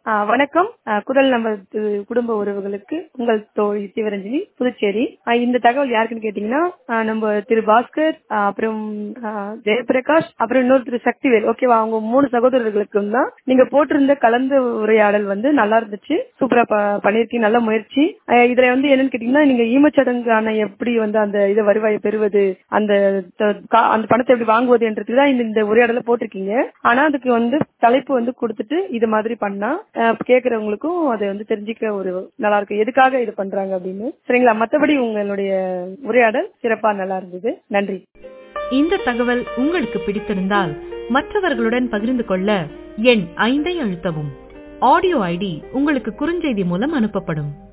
ஆ, வணக்கம் ஆ, குரல் நம்ம குடும்ப உறவுகளுக்கு உங்கள் தோழி சிவரஞ்சனி புதுச்சேரி ஆ, இந்த தகவல் யாருக்குன்னு கேட்டீங்கன்னா ஆ, நம்ம திரு பாஸ்கர் ஆ, அப்புறம் ஆ, ஜெயபிரகாஷ் அப்புறம் இன்னொரு திரு சக்திவேல் ஓகேவா அவங்க மூணு சகோதரர்களுக்கும் தான் நீங்க போட்டிருந்த கலந்து உரையாடல் வந்து நல்லா இருந்துச்சு சூப்பரா ப- பண்ணிருக்கீங்க நல்ல முயற்சி ஆ, இதுல வந்து என்னன்னு கேட்டீங்கன்னா நீங்க ஈமச்சடங்கான எப்படி வந்து அந்த இதை வருவாயை பெறுவது அந்த த- கா- அந்த பணத்தை எப்படி வாங்குவதுன்றதுக்கு தான் இந்த இந்த உரையாடல போட்டிருக்கீங்க ஆனா அதுக்கு வந்து தலைப்பு வந்து கொடுத்துட்டு இது மாதிரி பண்ணா அஹ், கேக்குறவங்களுக்கும் அதை வந்து தெரிஞ்சுக்க ஒரு நல்லா இருக்கும் எதுக்காக இது பண்றாங்க அப்படின்னு சரிங்களா மத்தபடி உங்களுடைய உரையாடல் சிறப்பா நல்லா இருந்தது நன்றி இந்த தகவல் உங்களுக்கு பிடித்திருந்தால் மற்றவர்களுடன் பகிர்ந்து கொள்ள எண் ஐந்தை அழுத்தவும் ஆடியோ ஐடி உங்களுக்கு குறுஞ்செய்தி மூலம் அனுப்பப்படும்